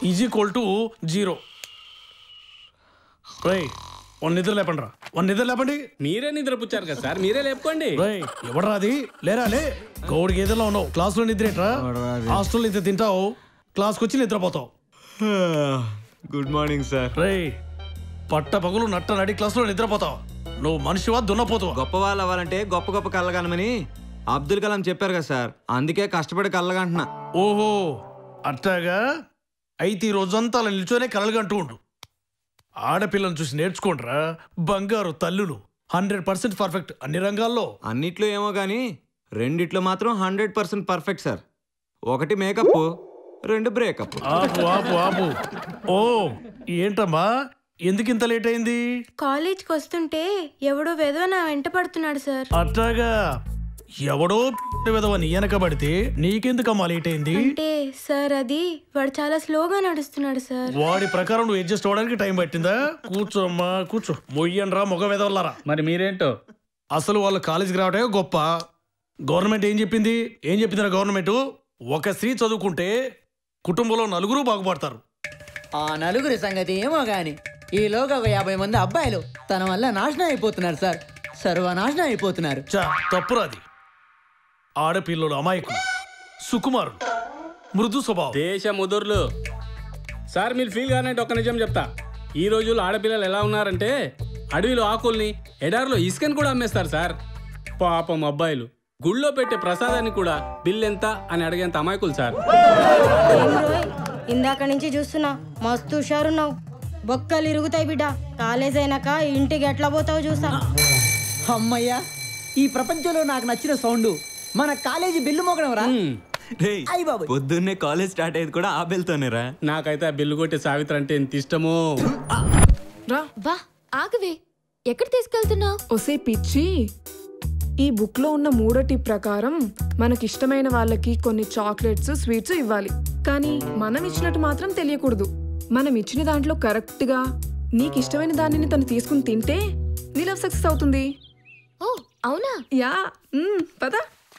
Is equal to zero రై one నిద్ర లేపండి రా వన్ నిద్ర లేపండి మీరే నిద్రపుచ్చారు కదా సార్ మీరే లేపుకోండి రై ఎవడరా అది లేరా లే గౌడికి ఏదైనా ఉన్నావు క్లాస్లో నిద్రేట్రా హాస్టల్లో ఇంత తింటావు క్లాస్కి వచ్చి నిద్రపోతావు గుడ్ మార్నింగ్ సార్ రేయ్ పట్ట పగులు నట్ట నడి క్లాస్లో నిద్రపోతావు నువ్వు మనిషివా దున్నపోతావా గొప్ప వాళ్ళు అవ్వాలంటే గొప్ప గొప్ప కళ్ళగనమని అబ్దుల్ కలాం చెప్పారు కదా సార్ అందుకే కష్టపడి కళ్ళగంటున్నా ఓహో అట్టాగా అయితే ఈ రోజంతా అలా నిల్చోనే కలలుగంటూ ఉండు ఆడపిల్లను చూసి నేర్చుకోండిరా బంగారు తల్లులు హండ్రెడ్ పర్సెంట్ పర్ఫెక్ట్ అన్ని రంగాల్లో అన్నిట్లో ఏమో కానీ రెండిట్లో మాత్రం హండ్రెడ్ పర్సెంట్ పర్ఫెక్ట్ సార్ ఒకటి మేకప్ రెండు బ్రేకప్ ఆపు ఆపు ఆపు ఓ ఏంటమ్మా ఎందుకు ఇంత లేట్ అయింది కాలేజ్కి వస్తుంటే ఎవడో వెధవ నా వెంట పడుతున్నాడు సార్ అట్టాగా ఎవడో విధవని వెనకబడితే నీకెందుకమ్మా లేట్ అయింది అంటే సార్ అది వాడు చాలా స్లోగా నడుస్తున్నాడు సార్ వాడి ప్రకారం నువ్వు అడ్జస్ట్ అవ్వడానికి టైం పట్టిందా కూర్చో అమ్మా కూర్చో మొయ్యండ్రా మొగ వెదవల్లారా మరి మీరేంటో అసలు వాళ్ళు కాలేజీకి రావటమే గొప్ప గవర్నమెంట్ ఏం చెప్పింది ఏం చెప్పిందిరా గవర్నమెంట్ ఒక స్త్రీ చదువుకుంటే కుటుంబంలో నలుగురు బాగుపడతారు ఆ నలుగురి సంగతి ఏమో గాని ఈలోగా ఒక యాభై మంది అబ్బాయిలు తన వల్ల నాశనం అయిపోతున్నారు సార్ సర్వనాశనం అయిపోతున్నారు చా తప్పురాది ఆడపిల్లలు అమాయకులు సుకుమారులు మృదు స్వభావం దేశ ముదుర్లు సార్ మీరు ఫీల్ కానంటే ఒక నిజం చెప్తా ఈ రోజుల్లో ఆడపిల్లలు ఎలా ఉన్నారంటే అడవిలో ఆకుల్ని ఎడారిలో ఇసుకని కూడా అమ్మేస్తారు సార్ పాపం అబ్బాయిలు గుళ్ళో పెట్టే ప్రసాదాన్ని కూడా బిల్ ఎంత అని అడిగేంత అమాయకులు సార్ ఏం రోయ్ ఇందాక నుంచి చూస్తున్నా మస్తు హుషారున్నావు బొక్కలు ఇరుగుతాయి బిడ్డ కాలేజ్ అయినాక ఇంటికి ఎట్లా పోతావు చూసా అమ్మయ్యా ఈ ప్రపంచంలో నాకు నచ్చిన సౌండ్ మన కాలేజీ బిల్లు మోగడం రా రేయ్, అయ్ బాబోయ్. పొద్దున్నే కాలేజ్ స్టార్ట్ అయ్యేది కూడా ఆ బెల్తోనేరా నాకైతే ఆ బిల్లు కొట్టే సావిత్రి అంటే ఎంత ఇష్టమో రా వా ఆగవే ఎక్కడ తీసుకెళ్తున్నావు ఒసే పిచ్చి ఈ బుక్ లో ఉన్న మూడో టిప్ ప్రకారం మనకిష్టమైన వాళ్ళకి కొన్ని చాక్లెట్స్ స్వీట్స్ ఇవ్వాలి కానీ మనం ఇచ్చినట్టు మాత్రం తెలియకూడదు మనం ఇచ్చిన దాంట్లో కరెక్ట్ గా నీకు ఇష్టమైన దానిని తను తీసుకుని తింటే నీ లవ్ సక్సెస్ అవుతుంది ఓ అవునా యా మ్మ్, పద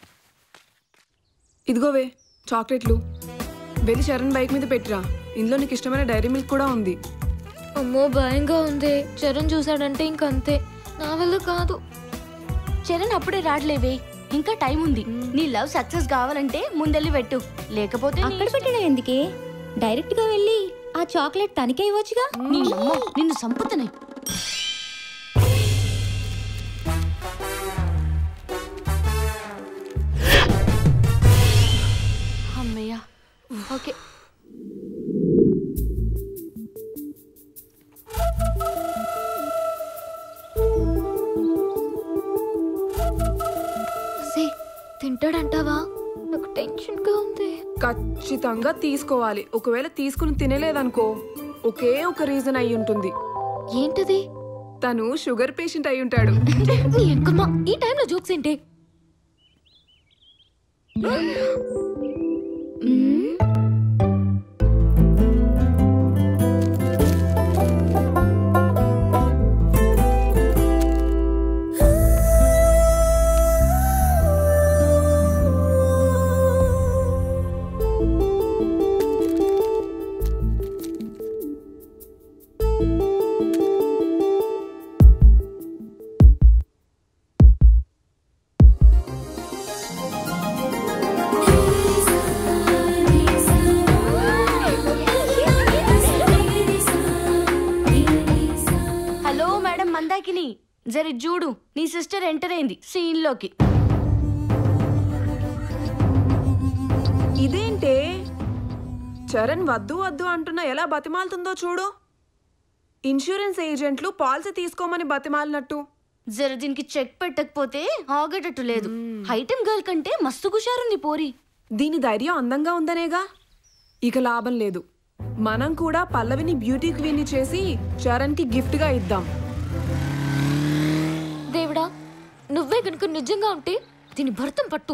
ఇదిగోవే చాక్లెట్లు వెళ్ళి చరణ్ బైక్ మీద పెట్టిరా ఇందులో నీకు ఇష్టమైన డైరీ మిల్క్ కూడా ఉంది అమ్మో భయంగా ఉంది చరణ్ చూసాడంటే ఇంకంతే నా వల్ల కాదు చరణ్ అప్పుడే రాడలేవే ఇంకా టైం ఉంది నీ లవ్ సక్సెస్ కావాలంటే ముందెళ్ళి పెట్టు లేకపోతే నీ అక్కడ పెట్టడం ఎందుకే డైరెక్ట్ గా వెళ్ళి ఆ చాక్లెట్ తనకే ఇవ్వచ్చుగా నీ అమ్మ నిన్ను సంపుతున్నాయి అమ్మయ్య ఓకే సే తింటాడంటావా నాకు టెన్షన్ గా ఉంది ఖచ్చితంగా తీసుకోవాలి ఒకవేళ తీసుకుని తినలేదనుకో ఒకే ఒక రీజన్ అయి ఉంటుంది ఏంటది తను షుగర్ పేషెంట్ అయి ఉంటాడు నీ ఎంకమ్మ ఈ టైంలో జోక్స్ ఏంటి హలో మేడం మందాకిని జరి చూడు నీ సిస్టర్ ఎంటర్ అయింది సీన్ లోకి ఇదేంటే చరణ్ వద్దు వద్దు అంటున్నా ఎలా బతిమాలుతుందో చూడు ఇన్సూరెన్స్ ఏజెంట్లు పాలసీ తీసుకోమని బతిమాలినట్టు జర దీనికి చెక్ పెట్టకపోతే ఆగేటట్టు లేదు ఐటమ్ గర్ల్ కంటే మస్తు హుషారుంది పోరి దీని ధైర్యం అందంగా ఉందనేగా ఇక లాభం లేదు మనం కూడా పల్లవిని బ్యూటీ క్వీన్ చేసి చరణ్కి గిఫ్ట్గా ఇద్దాం దేవుడా నువ్వే కనుక నిజంగా ఉంటే దీని భర్తం పట్టు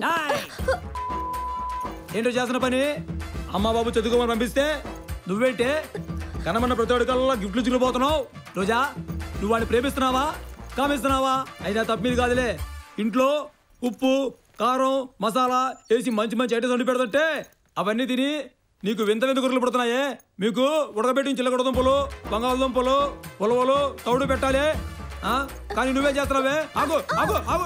ఏంటో చేస్తున్న పని అమ్మ బాబు చదువుకోమని పంపిస్తే నువ్వేంటే కనమన్న ప్రతి ఒక్కళ్ళ గిఫ్ట్లు చిరిగిపోతున్నావు రోజా నువ్వు వాడిని ప్రేమిస్తున్నావా కామిస్తున్నావా అయినా తప్ప మీద కాదులే ఇంట్లో ఉప్పు కారం మసాలా వేసి మంచి మంచి ఐటమ్స్ వండి పెడుతుంటే అవన్నీ తిని నీకు వింత వింత గుర్రెలు పుడుతున్నాయే మీకు ఉడకబెట్టిన చిల్లగొడదుంపలు బంగాళదుంపలు ఉలవలు తౌడు పెట్టాలి ఆ? కానీ నువ్వే చేస్తున్నావే ఆగు ఆగు ఆగు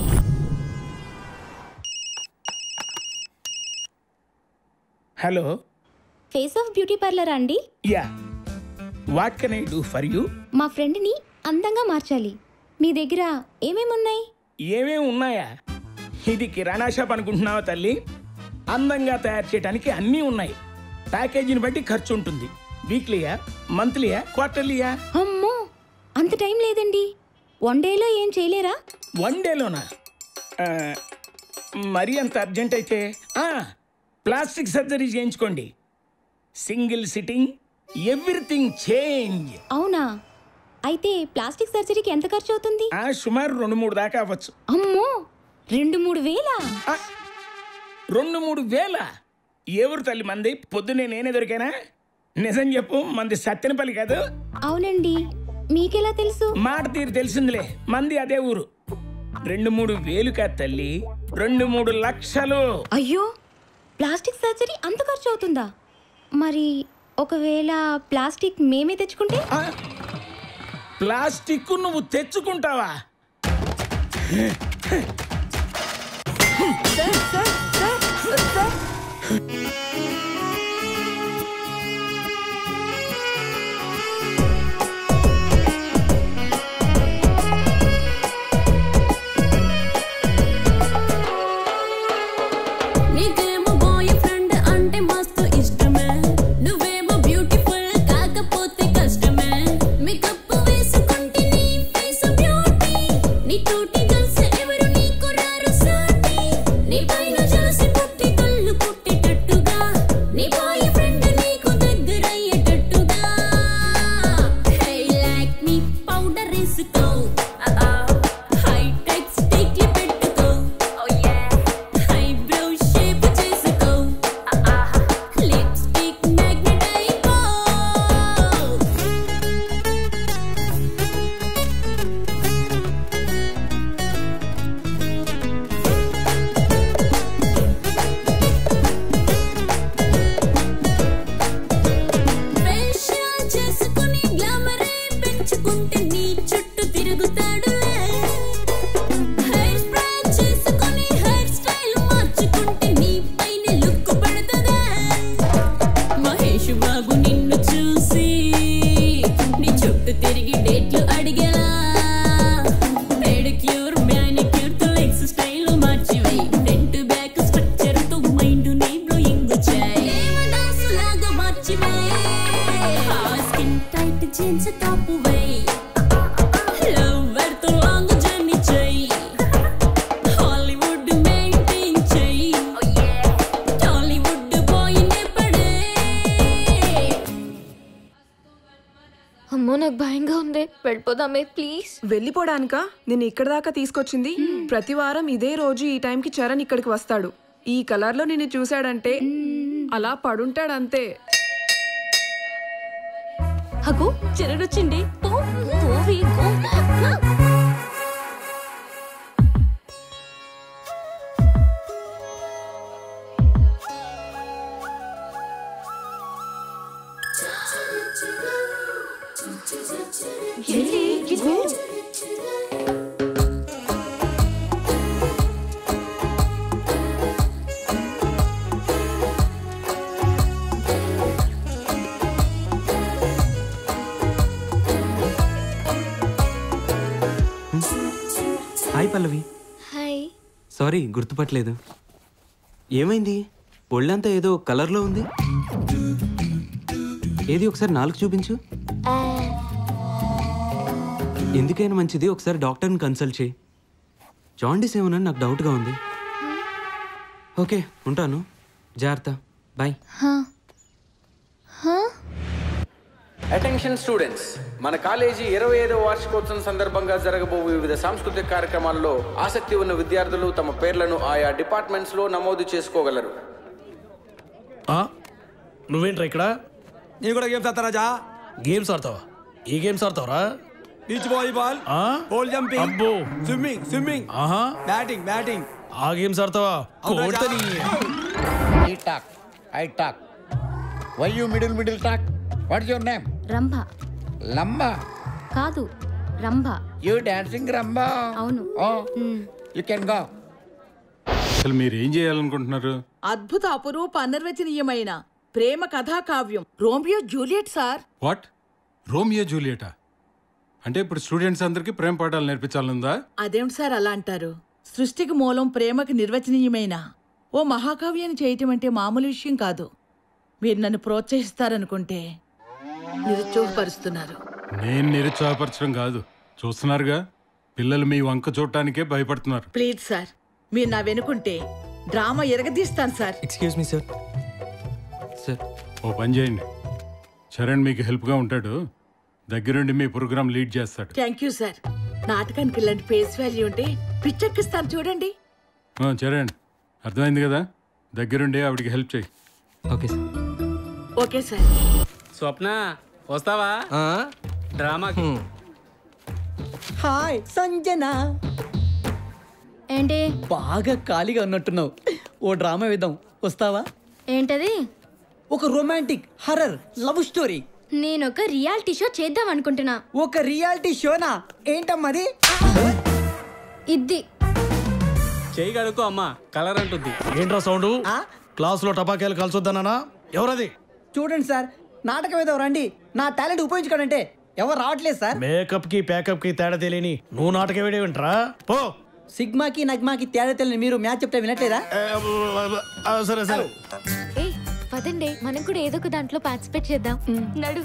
hello face of beauty parlour అండి yeah what can I do for you మా ఫ్రెండ్ని అందంగా మార్చాలి మీ దగ్గర ఏమేమి ఉన్నాయి ఏమేమి ఉన్నాయా ఇది కిరాణా షాప్ అనుకుంటున్నావా తల్లి అందంగా తయారు చేయడానికి అన్నీ ఉన్నాయి ప్యాకేజీని బట్టి ఖర్చు ఉంటుంది వీక్లీయా మంత్లీయా క్వార్టర్లీయా అమ్మో అంత టైం లేదండి వన్ డేలో ఏం చేయలేరా వన్ డేలోనా ఆ, మరీ అంత అర్జెంట్ అయితే ఆ, ప్లాస్టిక్ సర్జరీ చేయించుకోండి సింగిల్ సిట్టింగ్ ఎవ్రీథింగ్ చేంజ్ అవునా అయితే ప్లాస్టిక్ సర్జరీకి ఎంత ఖర్చు అవుతుంది ఆ సుమారు రెండు మూడు దాకా అవ్వచ్చు అమ్మో రెండు మూడు వేలా రెండు మూడు వేల ఎవరు తల్లి మంది పొద్దునే నేనే దొరికానా నిజం చెప్పు మంది సత్యనపల్లి కాదు అవునండి మీకెలా తెలుసు మాట తీరు తెలిసిందిలే మంది అదే ఊరు రెండు మూడు వేలు కాదు తల్లి రెండు మూడు లక్షలు అయ్యో ప్లాస్టిక్ సర్జరీ అంత ఖర్చు అవుతుందా మరి ఒకవేళ ప్లాస్టిక్ మేమే తెచ్చుకుంటే ప్లాస్టిక్ నువ్వు తెచ్చుకుంటావా నీకేమో బాయ్ ఫ్రెండ్ అంటే మస్తు ఇష్టమే నువ్వేమో బ్యూటిఫుల్ కాకపోతే కష్టమే మేకప్ వేసుకుంటే నీ ఫేస్ బ్యూటీ నీ తోటి గర్ల్స్ ఎవరు నీకు రారు సాటి నీ పైన చూసి పుట్టి కళ్ళు పుట్టేటట్టుగా నీ బాయ్ ఫ్రెండ్ నీకు దగ్గరయ్యేటట్టుగా హే లైక్ మీ పౌడర్ వేసుకో హై టెక్ స్టిక్లు పెట్టుకో ఓ యా ఐబ్రో షేప్ చేసుకో లిప్స్టిక్ మ్యాగ్నెట్ అయిపో ఫేషియల్ చేసుకుని గ్లామరే పెంచుకుంటే నీ చుట్టూ తిరుగుతాడులే హెయిర్ స్ప్రే చేసుకుని హెయిర్ స్టైల్ మార్చుకుంటే నీ పైన లుక్ పడుతుందా మహేష్ బాబు నిన్ను చూసి నీ చుట్టూ తిరిగి డేట్లు అడిగేలా పెడిక్యూర్ మ్యానిక్యూర్ తో లెగ్స్ స్టైల్ మార్చివై ఫ్రంట్ బ్యాక్ స్ట్రక్చర్ తో మైండ్ ని బ్లోయింగ్ చేయి డాన్స్ లాగా మార్చివై స్కిన్ టైట్ జీన్స్ టాప్ వై లవర్ తో లాంగ్ జర్నీ చేయి హాలీవుడ్ మెయింటైన్ చేయి టాలీవుడ్ బాయ్ నే పడే అమ్మో నాకు భయంగా ఉంది వెళ్ళిపోదామే ప్లీజ్ వెళ్ళిపోవడానికా నేను ఇక్కడ దాకా తీసుకొచ్చింది ప్రతి వారం ఇదే రోజు ఈ టైంకి చరణ్ ఇక్కడికి వస్తాడు ఈ కలర్ లో నిన్ను చూశాడంటే అలా పడుంటాడంతే హగు చెరడొచ్చింది పో పోవి go hi Pallavi hi sorry గుర్తుపట్టలేదు ఏమైంది ఒళ్ళంతా ఏదో కలర్లో ఉంది ఏది ఒకసారి నాలుగు చూపించు ఎందుకైనా మంచిది ఒకసారి డాక్టర్ని కన్సల్ట్ చేయి జాండీస్ ఏమన్నా నాకు డౌట్గా ఉంది ఓకే ఉంటాను జాగ్రత్త బాయ్ అటెన్షన్ స్టూడెంట్స్ మన కాలేజీ ఇరవై ఐదవ వార్షికోత్సవం సందర్భంగా జరగబో వివిధ సాంస్కృతిక కార్యక్రమాల్లో ఆసక్తి ఉన్న విద్యార్థులు తమ పేర్లను ఆయా డిపార్ట్మెంట్స్ లో నమోదు చేసుకోగలరు ఆ? నువ్వేంట్రా ఇక్కడ నేను కూడా గేమ్స్ ఆడతా రాజా గేమ్స్ ఆడతావా ఏ గేమ్స్ ఆడతావరా బీచ్ వాలీబాల్ పోల్ జంపింగ్ అబ్బో స్విమ్మింగ్ స్విమ్మింగ్ ఆహా బ్యాటింగ్ బ్యాటింగ్ ఆ గేమ్స్ ఆడతావా అవును రాజా. కోటని ఈ talk I talk why you middle middle talk what your name Rambha లంబా కాదు రంభ యూ డాన్సింగ్ రంబా అవును ఓ యూ కెన్ గో అసలు మీరు ఏం చేయాలనుకుంటున్నారు అద్భుత అపురూప అనిర్వచనీయమైన ప్రేమ కథా కావ్యం Romeo Juliet sir what Romeo జూలియటా అంటే ఇప్పుడు స్టూడెంట్స్ అందరికీ ప్రేమ పాఠాలు నేర్పించాలనుందా అదేమిటి సార్ అలా అంటారు సృష్టికి మూలం ప్రేమకి నిర్వచనీయమైన ఓ మహాకావ్యాన్ని చేయటం అంటే మామూలు విషయం కాదు మీరు నన్ను ప్రోత్సహిస్తారనుకుంటే నిరుత్సాహపరుస్తున్నారు నేను నిరుత్సాహపరచడం కాదు చూస్తున్నారుగా పిల్లలు మీ వంక చూడటానికే భయపడుతున్నారు ప్లీజ్ సార్ మీరు నా వెనుకుంటే డ్రామా ఎరగదీస్తాను sir excuse me sir sir ఓ పని చేయండి చరణ్ మీకు హెల్ప్గా ఉంటాడు దగ్గరుండి మీ ప్రోగ్రామ్ లీడ్ చేస్తాడు థ్యాంక్ యూ సార్ నాటకానికి ఇలాంటి ఫేస్ వాల్యూ ఉంటే పిచ్చెక్కిస్తాను చూడండి ఆ, చరణ్ అర్థమైంది కదా దగ్గరుండి ఆవిడికి హెల్ప్ చేయి okay sir okay sir Swapna వస్తావా డ్రామాకి హాయ్ సంజన ఏంటి బాగా ఖాళీగా ఉన్నట్టున్నావు ఓ డ్రామా వేద్దాం వస్తావా ఏంటది ఒక రొమాంటిక్ హర్రర్ లవ్ స్టోరీ నేను ఒక రియాలిటీ షో చేద్దాం అనుకుంటున్నా ఒక రియాలిటీ షోనా ఏంటమ్మది ఇది చేయి కడుక్కో అమ్మా కలర్ అంటుంది ఏంట్రా సౌండ్ క్లాస్ లో టపాకాయలు కలిసొద్దనా ఎవరది చూడండి సార్ నాటకం ఏదో రండి నా టాలెంట్ ఉపయోగించుకోనంటే ఎవరు రావట్లేదు సార్ మేకప్ కి ప్యాకప్ కి తేడా తెలియని నువ్వు నాటకం వేడేవింట్రా పో సిగ్మాకి నగ్మాకి తేడా తెలియని మీరు మ్యాచ్ చెప్తే వినట్లేదా సరే సరే ఏ పదండి మనం కూడా ఏదో ఒక దాంట్లో పార్టిసిపేట్ చేద్దాం నడు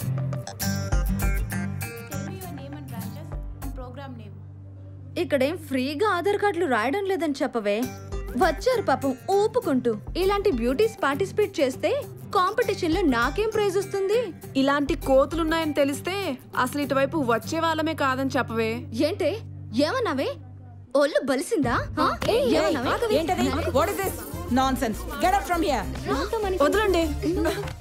ఇక్కడేం ఫ్రీగా ఆధార్ కార్డులు రాయడం లేదని చెప్పవే వచ్చారు పాపం ఊపుకుంటూ ఇలాంటి బ్యూటీస్ పార్టిసిపేట్ చేస్తే కాంపిటీషన్ లో నాకేం ప్రైజ్ వస్తుంది ఇలాంటి కోతులున్నాయని తెలిస్తే అసలు ఇటువైపు వచ్చే వాళ్ళమే కాదని చెప్పవే ఏంటే ఏమన్నావే ఒళ్ళు బలిసిందా ఆ? ఏయ్, ఏమన్నావే? ఏంటది? What is this? Nonsense. Get up from here. వదలండి